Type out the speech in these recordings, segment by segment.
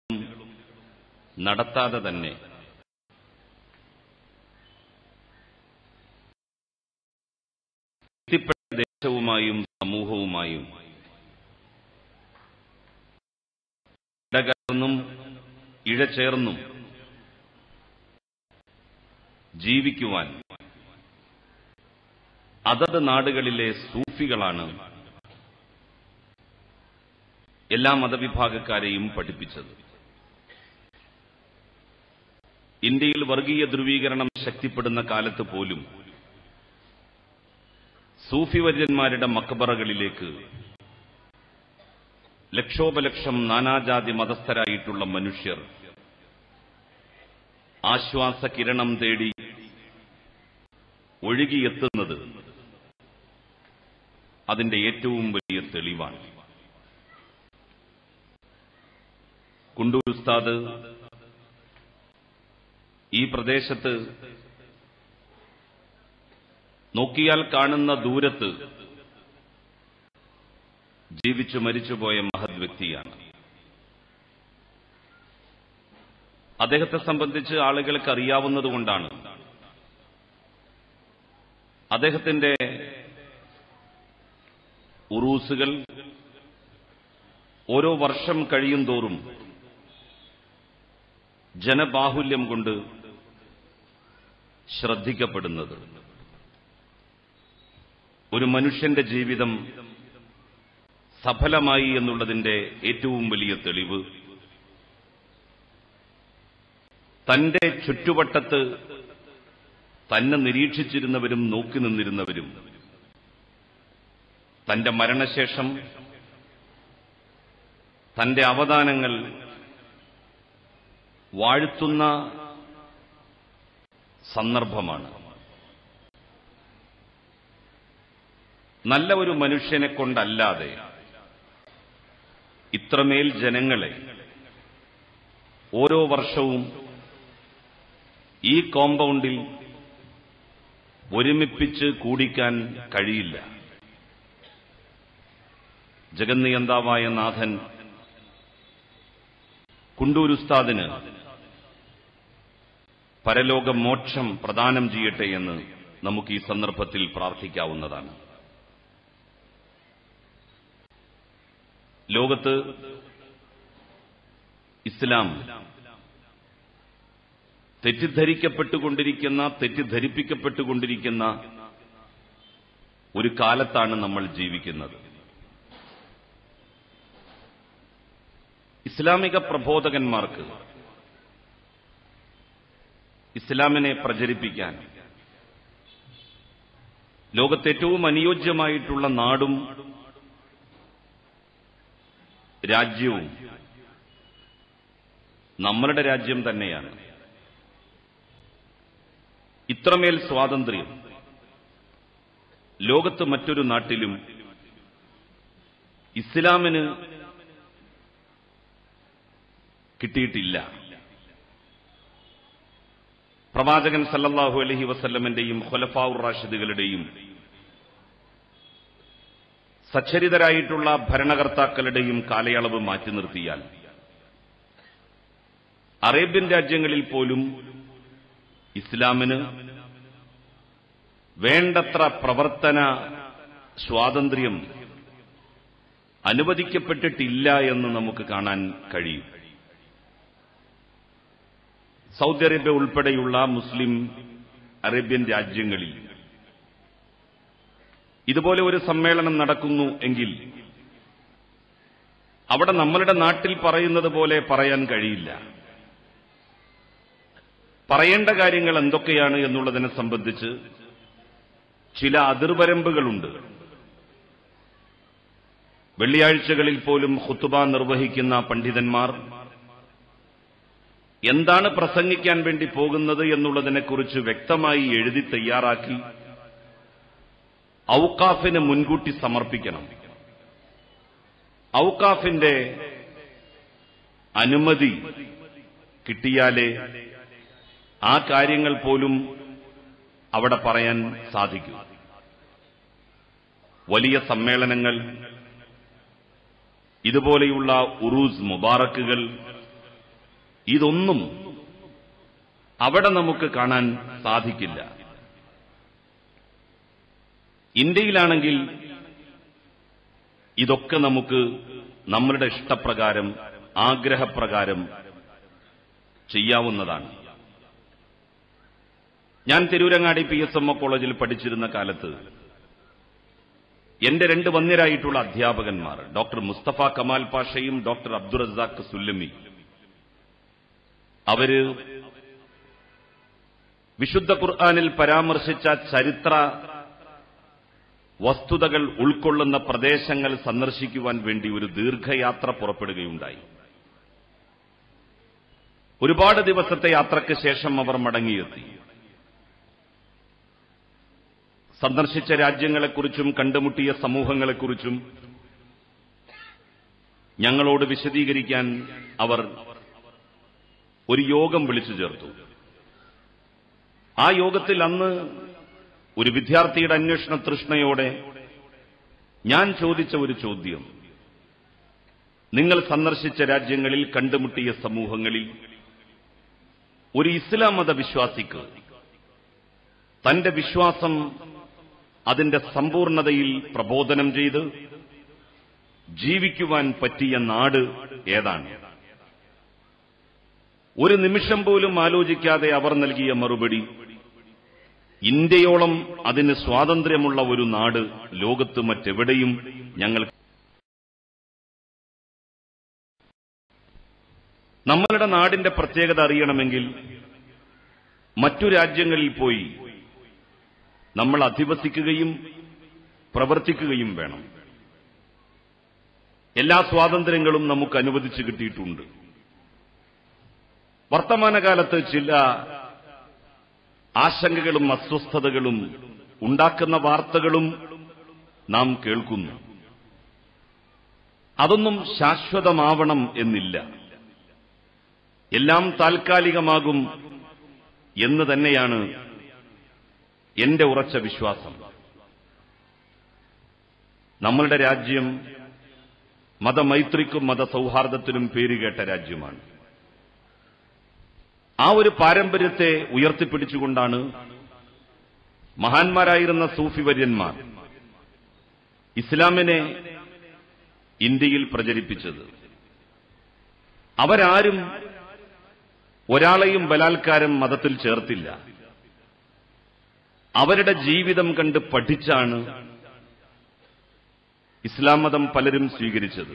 നടത്താതെ തന്നെ എത്തിപ്പെട്ട ദേശവുമായും സമൂഹവുമായും ഇടകലർന്നും ഇഴചേർന്നും ജീവിക്കുവാൻ അതത് നാടുകളിലെ സൂഫികളാണ് എല്ലാ മതവിഭാഗക്കാരെയും പഠിപ്പിച്ചത് ഇന്ത്യയിൽ വർഗീയ ധ്രുവീകരണം ശക്തിപ്പെടുന്ന കാലത്ത് പോലും സൂഫി വര്യന്മാരുടെ മക്കബറകളിലേക്ക് ലക്ഷോപലക്ഷം നാനാജാതി മതസ്ഥരായിട്ടുള്ള മനുഷ്യർ ആശ്വാസ കിരണം തേടി ഒഴുകിയെത്തുന്നത് അതിന്റെ ഏറ്റവും വലിയ തെളിവാണ് കുണ്ടൂർ ഉസ്താദ് ഈ പ്രദേശത്ത് നോക്കിയാൽ കാണുന്ന ദൂരത്ത് ജീവിച്ചു മരിച്ചുപോയ മഹത് വ്യക്തിയാണ് അദ്ദേഹത്തെ സംബന്ധിച്ച് ആളുകൾക്ക് അറിയാവുന്നതുകൊണ്ടാണ് അദ്ദേഹത്തിന്റെ ഉറൂസുകൾ ഓരോ വർഷം കഴിയും തോറും ജനബാഹുല്യം കൊണ്ട് ശ്രദ്ധിക്കപ്പെടുന്നത് ഒരു മനുഷ്യന്റെ ജീവിതം സഫലമായി എന്നുള്ളതിന്റെ ഏറ്റവും വലിയ തെളിവ് തന്റെ ചുറ്റുവട്ടത്ത് തന്നെ നിരീക്ഷിച്ചിരുന്നവരും നോക്കി നിന്നിരുന്നവരും തന്റെ മരണശേഷം തന്റെ അവദാനങ്ങൾ വാഴ്ത്തുന്ന സന്ദർഭമാണ് നല്ല ഒരു മനുഷ്യനെ കൊണ്ടല്ലാതെ ഇത്രമേൽ ജനങ്ങളെ ഓരോ വർഷവും ഈ കോമ്പൗണ്ടിൽ ഒരുമിപ്പിച്ച് കൂടിക്കാൻ കഴിയില്ല ജഗന്നിയന്താവായ നാഥൻ കുണ്ടൂരുസ്താദിന് പരലോക മോക്ഷം പ്രദാനം ചെയ്യട്ടെ എന്ന് നമുക്ക് ഈ സന്ദർഭത്തിൽ പ്രാർത്ഥിക്കാവുന്നതാണ് ലോകത്ത് ഇസ്ലാം തെറ്റിദ്ധരിക്കപ്പെട്ടുകൊണ്ടിരിക്കുന്ന തെറ്റിദ്ധരിപ്പിക്കപ്പെട്ടുകൊണ്ടിരിക്കുന്ന ഒരു കാലത്താണ് നമ്മൾ ജീവിക്കുന്നത് ഇസ്ലാമിക പ്രബോധകന്മാർക്ക് ഇസ്ലാമിനെ പ്രചരിപ്പിക്കാൻ ലോകത്തേറ്റവും അനുയോജ്യമായിട്ടുള്ള നാടും രാജ്യവും നമ്മളുടെ രാജ്യം തന്നെയാണ് ഇത്രമേൽ സ്വാതന്ത്ര്യം ലോകത്ത് മറ്റൊരു നാട്ടിലും ഇസ്ലാമിന് കിട്ടിയിട്ടില്ല പ്രവാചകൻ സല്ലല്ലാഹു അലഹി വസല്ലമന്റെയും ഖുലഫാഉർ റാഷിദുകളുടെയും സച്ചരിതരായിട്ടുള്ള ഭരണകർത്താക്കളുടെയും കാലയളവ് മാറ്റി നിർത്തിയാൽ അറേബ്യൻ രാജ്യങ്ങളിൽ പോലും ഇസ്ലാമിന് വേണ്ടത്ര പ്രവർത്തന സ്വാതന്ത്ര്യം അനുവദിക്കപ്പെട്ടിട്ടില്ല എന്ന് നമുക്ക് കാണാൻ കഴിയും സൗദി അറേബ്യ ഉൾപ്പെടെയുള്ള മുസ്ലിം അറേബ്യൻ രാജ്യങ്ങളിൽ ഇതുപോലെ ഒരു സമ്മേളനം നടക്കുന്നു എങ്കിൽ അവിടെ നമ്മളുടെ നാട്ടിൽ പറയുന്നത് പോലെ പറയാൻ കഴിയില്ല പറയേണ്ട കാര്യങ്ങൾ എന്തൊക്കെയാണ് എന്നുള്ളതിനെ സംബന്ധിച്ച് ചില അതിർവരമ്പുകളുണ്ട് വെള്ളിയാഴ്ചകളിൽ പോലും ഖുത്തുബ നിർവഹിക്കുന്ന പണ്ഡിതന്മാർ എന്താണ് പ്രസംഗിക്കാൻ വേണ്ടി പോകുന്നത് എന്നുള്ളതിനെക്കുറിച്ച് വ്യക്തമായി എഴുതി തയ്യാറാക്കി ഔക്കാഫിന് മുൻകൂട്ടി സമർപ്പിക്കണം ഔക്കാഫിന്റെ അനുമതി കിട്ടിയാലേ ആ കാര്യങ്ങൾ പോലും അവിടെ പറയാൻ സാധിക്കൂ വലിയ സമ്മേളനങ്ങൾ ഇതുപോലെയുള്ള ഉറൂസ് മുബാറക്കുകൾ ഇതൊന്നും അവിടെ നമുക്ക് കാണാൻ സാധിക്കില്ല ഇന്ത്യയിലാണെങ്കിൽ ഇതൊക്കെ നമുക്ക് നമ്മളുടെ ഇഷ്ടപ്രകാരം ആഗ്രഹപ്രകാരം ചെയ്യാവുന്നതാണ് ഞാൻ Tirurangadi P S M O കോളേജിൽ പഠിച്ചിരുന്ന കാലത്ത് എന്റെ രണ്ട് വന്യരായിട്ടുള്ള അധ്യാപകന്മാർ ഡോക്ടർ മുസ്തഫ കമാൽ പാഷയും ഡോക്ടർ അബ്ദുൾ റസാഖ് സുല്ലമി അവര് വിശുദ്ധ ഖുർആാനിൽ പരാമർശിച്ച ചരിത്ര വസ്തുതകൾ ഉൾക്കൊള്ളുന്ന പ്രദേശങ്ങൾ സന്ദർശിക്കുവാൻ വേണ്ടി ഒരു ദീർഘയാത്ര പുറപ്പെടുകയുണ്ടായി ഒരുപാട് ദിവസത്തെ യാത്രയ്ക്ക് ശേഷം അവർ മടങ്ങിയെത്തി സന്ദർശിച്ച രാജ്യങ്ങളെക്കുറിച്ചും കണ്ടുമുട്ടിയ സമൂഹങ്ങളെക്കുറിച്ചും ഞങ്ങളോട് വിശദീകരിക്കാൻ അവർ ഒരു യോഗം വിളിച്ചു ചേർത്തു ആ യോഗത്തിൽ അന്ന് ഒരു വിദ്യാർത്ഥിയുടെ അന്വേഷണ തൃഷ്ണയോടെ ഞാൻ ചോദിച്ച ഒരു ചോദ്യം നിങ്ങൾ സന്ദർശിച്ച രാജ്യങ്ങളിൽ കണ്ടുമുട്ടിയ സമൂഹങ്ങളിൽ ഒരു ഇസ്ലാം മത വിശ്വാസിക്ക് തന്റെ വിശ്വാസം അതിന്റെ സമ്പൂർണതയിൽ പ്രബോധനം ചെയ്ത് ജീവിക്കുവാൻ പറ്റിയ നാട് ഏതാണ് ഒരു നിമിഷം പോലും ആലോചിക്കാതെ അവർ നൽകിയ മറുപടി ഇന്ത്യയോളം അതിന് സ്വാതന്ത്ര്യമുള്ള ഒരു നാട് ലോകത്ത് മറ്റെവിടെയും ഞങ്ങൾ നമ്മളുടെ നാടിന്റെ പ്രത്യേകത അറിയണമെങ്കിൽ മറ്റു രാജ്യങ്ങളിൽ പോയി നമ്മൾ അധിവസിക്കുകയും പ്രവർത്തിക്കുകയും വേണം എല്ലാ സ്വാതന്ത്ര്യങ്ങളും നമുക്ക് അനുവദിച്ചു കിട്ടിയിട്ടുണ്ട് വർത്തമാനകാലത്ത് ചില ആശങ്കകളും അസ്വസ്ഥതകളും ഉണ്ടാക്കുന്ന വാർത്തകളും നാം കേൾക്കുന്നു അതൊന്നും ശാശ്വതമാവണം എന്നില്ല എല്ലാം താൽക്കാലികമാകും എന്ന് തന്നെയാണ് എന്റെ ഉറച്ച വിശ്വാസം നമ്മളുടെ രാജ്യം മതമൈത്രിക്കും മതസൗഹാർദ്ദത്തിനും പേരുകേട്ട രാജ്യമാണ് ആ ഒരു പാരമ്പര്യത്തെ ഉയർത്തിപ്പിടിച്ചുകൊണ്ടാണ് മഹാന്മാരായിരുന്ന സൂഫി വര്യന്മാർ ഇസ്ലാമിനെ ഇന്ത്യയിൽ പ്രചരിപ്പിച്ചത് അവരാരും ഒരാളെയും ബലാത്കാരം മതത്തിൽ ചേർത്തില്ല അവരുടെ ജീവിതം കണ്ട് പഠിച്ചാണ് ഇസ്ലാം മതം പലരും സ്വീകരിച്ചത്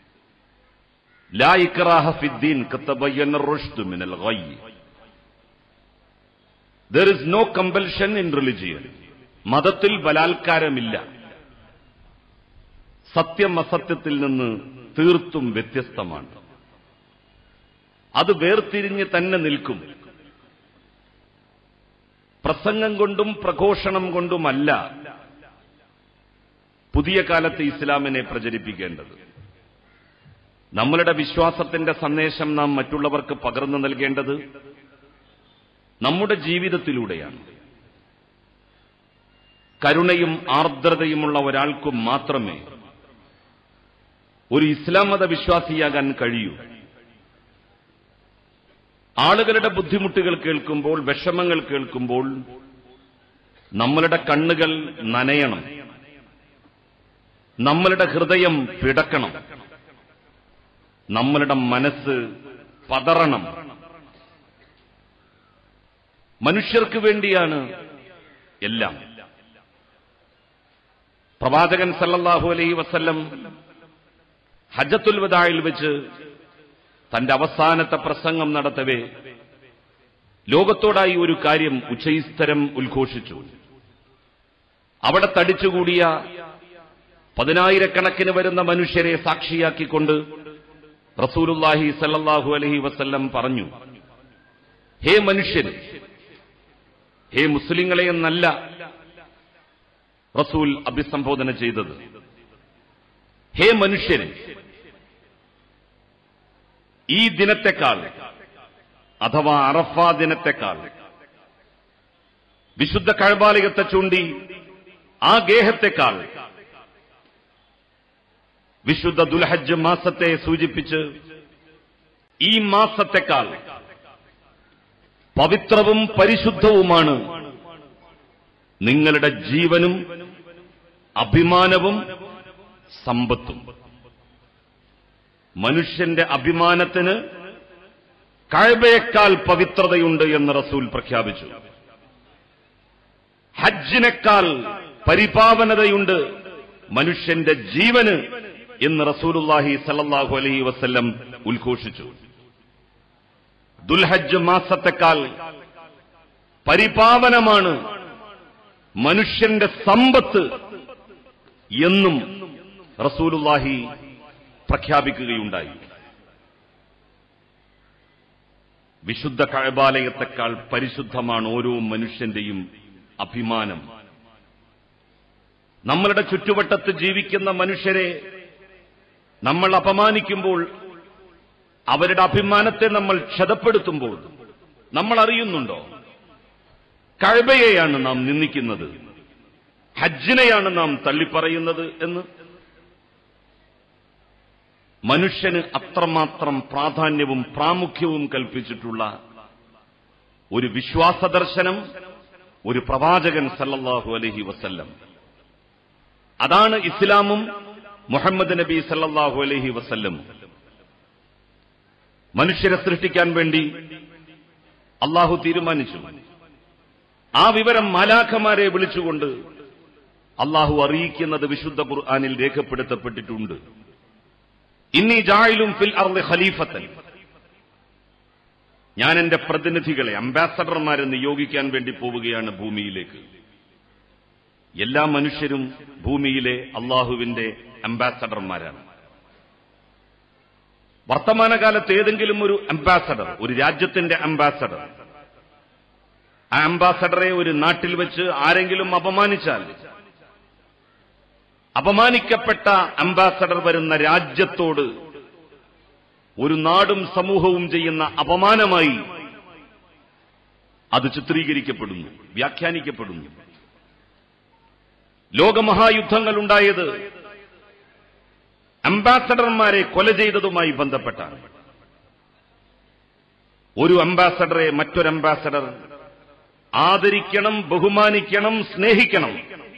ലാ ഇക്രാഹ ഫിദ്ദീൻ കത്തബയ്യന റുഷ്ദു മിനൽ ഗയ്യ് there is no compulsion in religion മതത്തിൽ ബലാത്കാരമില്ല സത്യം അസത്യത്തിൽ നിന്ന് തീർത്തും വ്യത്യസ്തമാണ് അത് വേർതിരിഞ്ഞ് തന്നെ നിൽക്കും പ്രസംഗം കൊണ്ടും പ്രഘോഷണം കൊണ്ടുമല്ല പുതിയ കാലത്ത് ഇസ്ലാമിനെ പ്രചരിപ്പിക്കേണ്ടത് നമ്മളുടെ വിശ്വാസത്തിന്റെ സന്ദേശം നാം മറ്റുള്ളവർക്ക് പകർന്നു നൽകേണ്ടത് നമ്മുടെ ജീവിതത്തിലൂടെയാണ് കരുണയും ആർദ്രതയുമുള്ള ഒരാൾക്കും മാത്രമേ ഒരു ഇസ്ലാം മത വിശ്വാസിയാകാൻ കഴിയൂ ആളുകളുടെ ബുദ്ധിമുട്ടുകൾ കേൾക്കുമ്പോൾ വിഷമങ്ങൾ കേൾക്കുമ്പോൾ നമ്മളുടെ കണ്ണുകൾ നനയണം നമ്മളുടെ ഹൃദയം പിടക്കണം നമ്മളുടെ മനസ്സ് പതറണം മനുഷ്യർക്ക് വേണ്ടിയാണ് എല്ലാം പ്രവാചകൻ സല്ലല്ലാഹു അലൈഹി വസല്ലം ഹജ്ജത്തുൽ വദായിൽ വെച്ച് തന്റെ അവസാനത്തെ പ്രസംഗം നടത്തവേ ലോകത്തോടായി ഒരു കാര്യം ഉച്ചയിസ്തരം ഉദ്ഘോഷിച്ചു അവിടെ തടിച്ചുകൂടിയ പതിനായിരക്കണക്കിന് വരുന്ന മനുഷ്യരെ സാക്ഷിയാക്കിക്കൊണ്ട് റസൂലുല്ലാഹി സല്ലല്ലാഹു അലൈഹി വസല്ലം പറഞ്ഞു ഹേ മനുഷ്യന് ഹേ മുസ്ലിങ്ങളെ എന്നല്ല റസൂൽ അഭിസംബോധന ചെയ്തത് ഹേ മനുഷ്യന് ഈ ദിനത്തെക്കാൾ അഥവാ അറഫ ദിനത്തെക്കാൾ വിശുദ്ധ കഴബാലയത്തെ ചൂണ്ടി ആ ഗേഹത്തെക്കാൾ വിശുദ്ധ ദുൽഹജ്ജ് മാസത്തെ സൂചിപ്പിച്ച് ഈ മാസത്തെക്കാൾ പവിത്രവും പരിശുദ്ധവുമാണ് നിങ്ങളുടെ ജീവനും അഭിമാനവും സമ്പത്തും മനുഷ്യന്റെ അഭിമാനത്തിന് കഴബയേക്കാൾ പവിത്രതയുണ്ട് എന്ന് റസൂൽ പ്രഖ്യാപിച്ചു ഹജ്ജിനേക്കാൾ പരിപാവനതയുണ്ട് മനുഷ്യന്റെ ജീവന് എന്ന് റസൂലുല്ലാഹി സല്ലല്ലാഹു അലൈഹി വസല്ലം ഉദ്ഘോഷിച്ചു ദുൽഹജ്ജ് മാസത്തെക്കാൾ പരിപാവനമാണ് മനുഷ്യന്റെ സമ്പത്ത് എന്നും റസൂലുല്ലാഹി പ്രഖ്യാപിക്കുകയുണ്ടായി വിശുദ്ധ കഴബാലയത്തെക്കാൾ പരിശുദ്ധമാണ് ഓരോ മനുഷ്യന്റെയും അഭിമാനം നമ്മളുടെ ചുറ്റുവട്ടത്ത് ജീവിക്കുന്ന മനുഷ്യരെ നമ്മൾ അപമാനിക്കുമ്പോൾ അവരുടെ അഭിമാനത്തെ നമ്മൾ ക്ഷതപ്പെടുത്തുമ്പോൾ നമ്മൾ അറിയുന്നുണ്ടോ കഴബയെയാണ് നാം നിന്ദിക്കുന്നത് ഹജ്ജിനെയാണ് നാം തള്ളിപ്പറയുന്നത് എന്ന് മനുഷ്യന് അത്രമാത്രം പ്രാധാന്യവും പ്രാമുഖ്യവും കൽപ്പിച്ചിട്ടുള്ള ഒരു വിശ്വാസ ദർശനം ഒരു പ്രവാചകൻ സല്ലല്ലാഹു അലൈഹി വസല്ലം അതാണ് ഇസ്ലാമും മുഹമ്മദ് നബി സല്ലല്ലാഹു അലൈഹി വസല്ലം മനുഷ്യരെ സൃഷ്ടിക്കാൻ വേണ്ടി അള്ളാഹു തീരുമാനിച്ചു ആ വിവരം മാലാഖമാരെ വിളിച്ചുകൊണ്ട് അള്ളാഹു അറിയിക്കുന്നത് വിശുദ്ധ ഖുർആാനിൽ രേഖപ്പെടുത്തപ്പെട്ടിട്ടുണ്ട് ഇന്നി ജായിലും ഫിൽ അർള് ഖലീഫത്തൻ ഞാൻ എന്റെ പ്രതിനിധികളെ അംബാസഡർമാരെ നിയോഗിക്കാൻ വേണ്ടി പോവുകയാണ് ഭൂമിയിലേക്ക് എല്ലാ മനുഷ്യരും ഭൂമിയിലെ അള്ളാഹുവിന്റെ അംബാസഡർമാരാണ് വർത്തമാനകാലത്ത് ഏതെങ്കിലും ഒരു അംബാസഡർ ഒരു രാജ്യത്തിന്റെ അംബാസഡർ ആ അംബാസഡറെ ഒരു നാട്ടിൽ വെച്ച് ആരെങ്കിലും അപമാനിച്ചാൽ അപമാനിക്കപ്പെട്ട അംബാസഡർ വരുന്ന രാജ്യത്തോട് ഒരു നാടും സമൂഹവും ചെയ്യുന്ന അപമാനമായി അത് ചിത്രീകരിക്കപ്പെടുന്നു വ്യാഖ്യാനിക്കപ്പെടുന്നു ലോകമഹായുദ്ധങ്ങൾ ഉണ്ടായത് അംബാസഡർമാരെ കൊല ചെയ്തതുമായി ബന്ധപ്പെട്ടാണ് ഒരു അംബാസഡറെ മറ്റൊരു അംബാസഡർ ആദരിക്കണം ബഹുമാനിക്കണം സ്നേഹിക്കണം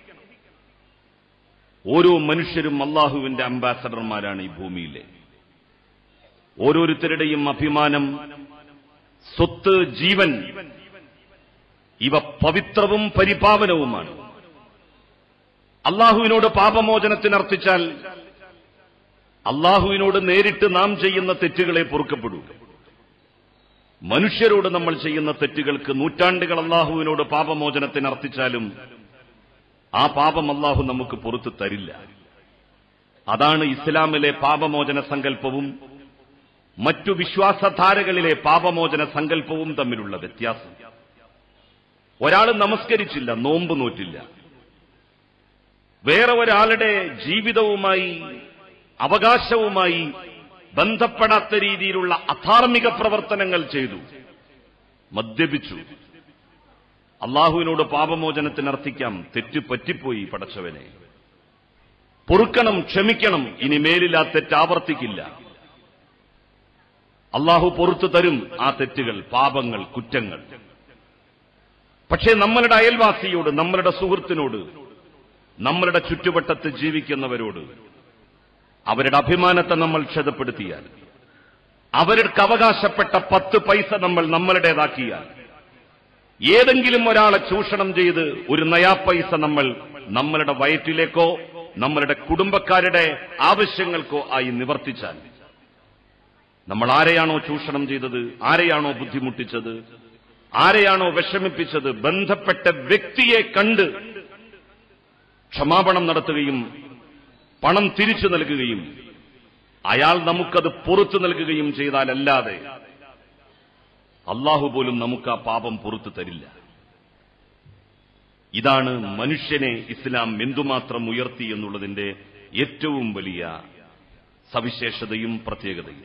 ഓരോ മനുഷ്യരും അള്ളാഹുവിന്റെ അംബാസഡർമാരാണ് ഈ ഭൂമിയിലെ ഓരോരുത്തരുടെയും അഭിമാനം സ്വത്ത് ജീവൻ ഇവ പവിത്രവും പരിപാവനവുമാണ് അള്ളാഹുവിനോട് പാപമോചനത്തിനർത്ഥിച്ചാൽ അള്ളാഹുവിനോട് നേരിട്ട് നാം ചെയ്യുന്ന തെറ്റുകളെ പൊറുക്കപ്പെടൂ മനുഷ്യരോട് നമ്മൾ ചെയ്യുന്ന തെറ്റുകൾക്ക് നൂറ്റാണ്ടുകൾ അള്ളാഹുവിനോട് പാപമോചനത്തിനർത്ഥിച്ചാലും ആ പാപം അള്ളാഹു നമുക്ക് പുറത്തു തരില്ല അതാണ് ഇസ്ലാമിലെ പാപമോചന സങ്കല്പവും മറ്റു വിശ്വാസധാരകളിലെ പാപമോചന സങ്കല്പവും തമ്മിലുള്ള വ്യത്യാസം ഒരാൾ നമസ്കരിച്ചില്ല നോമ്പ് നോറ്റില്ല വേറെ ഒരാളുടെ ജീവിതവുമായി അവകാശവുമായി ബന്ധപ്പെടാത്ത രീതിയിലുള്ള അധാർമിക പ്രവർത്തനങ്ങൾ ചെയ്തു മദ്യപിച്ചു അള്ളാഹുവിനോട് പാപമോചനത്തിനർത്ഥിക്കാം തെറ്റ് പറ്റിപ്പോയി പടച്ചവനെ പൊറുക്കണം ക്ഷമിക്കണം ഇനി മേലിൽ ആ തെറ്റ് ആവർത്തിക്കില്ല അള്ളാഹു പൊറത്തു തരും ആ തെറ്റുകൾ പാപങ്ങൾ കുറ്റങ്ങൾ പക്ഷേ നമ്മളുടെ അയൽവാസിയോട് നമ്മളുടെ സുഹൃത്തിനോട് നമ്മളുടെ ചുറ്റുവട്ടത്ത് ജീവിക്കുന്നവരോട് അവരുടെ അഭിമാനത്തെ നമ്മൾ ക്ഷതപ്പെടുത്തിയാൽ അവർക്ക് അവകാശപ്പെട്ട പത്ത് പൈസ നമ്മൾ നമ്മളുടേതാക്കിയാൽ ഏതെങ്കിലും ഒരാളെ ചൂഷണം ചെയ്ത് ഒരു നയാ പൈസ നമ്മൾ നമ്മളുടെ വയറ്റിലേക്കോ നമ്മളുടെ കുടുംബക്കാരുടെ ആവശ്യങ്ങൾക്കോ ആയി നിവർത്തിച്ചാൽ നമ്മൾ ആരെയാണോ ചൂഷണം ചെയ്തത് ആരെയാണോ ബുദ്ധിമുട്ടിച്ചത് ആരെയാണോ വിഷമിപ്പിച്ചത് ബന്ധപ്പെട്ട വ്യക്തിയെ കണ്ട് ക്ഷമാപണം നടത്തുകയും പണം തിരിച്ചു നൽകുകയും അയാൾ നമുക്കത് പുറത്തു നൽകുകയും ചെയ്താലല്ലാതെ അള്ളാഹു പോലും നമുക്ക് ആ പാപം പുറത്തു തരില്ല ഇതാണ് മനുഷ്യനെ ഇസ്ലാം എന്തുമാത്രം ഉയർത്തി എന്നുള്ളതിന്റെ ഏറ്റവും വലിയ സവിശേഷതയും പ്രത്യേകതയും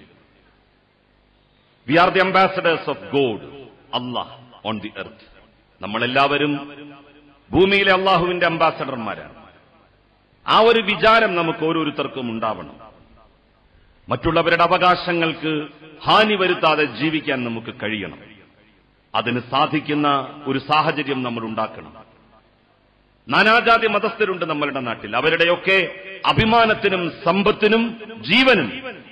we are the ambassadors of God Allah on the earth നമ്മളെല്ലാവരും ഭൂമിയിലെ അള്ളാഹുവിന്റെ അംബാസഡർമാരാണ് ആ ഒരു വിചാരം നമുക്ക് ഓരോരുത്തർക്കും ഉണ്ടാവണം മറ്റുള്ളവരുടെ അവകാശങ്ങൾക്ക് ഹാനി വരുത്താതെ ജീവിക്കാൻ നമുക്ക് കഴിയണം അതിന് സാധിക്കുന്ന ഒരു സാഹചര്യം നമ്മൾ ഉണ്ടാക്കണം നാനാജാതി മതസ്ഥരുണ്ട് നമ്മളുടെ നാട്ടിൽ അവരുടെയൊക്കെ അഭിമാനത്തിനും സമ്പത്തിനും ജീവനും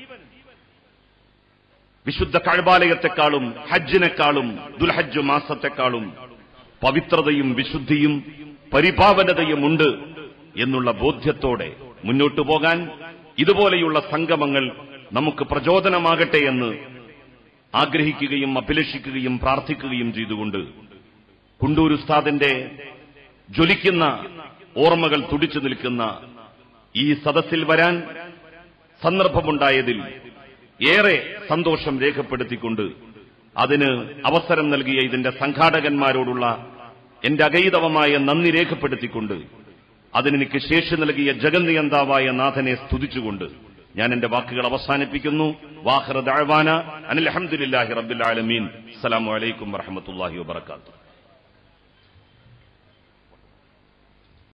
വിശുദ്ധ കഴബാലയത്തെക്കാളും ഹജ്ജിനെക്കാളും ദുൽഹജ്ജ് മാസത്തെക്കാളും പവിത്രതയും വിശുദ്ധിയും പരിപാവനതയും ഉണ്ട് എന്നുള്ള ബോധ്യത്തോടെ മുന്നോട്ടു പോകാൻ ഇതുപോലെയുള്ള സംഗമങ്ങൾ നമുക്ക് പ്രചോദനമാകട്ടെ എന്ന് ആഗ്രഹിക്കുകയും അഭിലഷിക്കുകയും പ്രാർത്ഥിക്കുകയും ചെയ്തുകൊണ്ട് കുണ്ടൂർ ഉസ്താദിന്റെ ജ്വലിക്കുന്ന ഓർമ്മകൾ തുടിച്ചു നിൽക്കുന്ന ഈ സദസ്സിൽ വരാൻ സന്ദർഭമുണ്ടായതിൽ ഏറെ സന്തോഷം രേഖപ്പെടുത്തിക്കൊണ്ട് അതിന് അവസരം നൽകിയ ഇതിന്റെ സംഘാടകന്മാരോടുള്ള എന്റെ അഗൈതവമായ നന്ദി രേഖപ്പെടുത്തിക്കൊണ്ട് അതിനെനിക്ക് ശേഷി നൽകിയ ജഗന്നിയന്താവായ നാഥനെ സ്തുതിച്ചുകൊണ്ട് ഞാൻ എന്റെ വാക്കുകൾ അവസാനിപ്പിക്കുന്നു വാഹ്റ ദഅവാന അനിൽ അഹമ്മദില്ലാഹി റബ്ബിൽ ആലമീൻ അസ്സലാമു അലൈക്കും വറഹ്മത്തുള്ളാഹി വബറകാതുഹു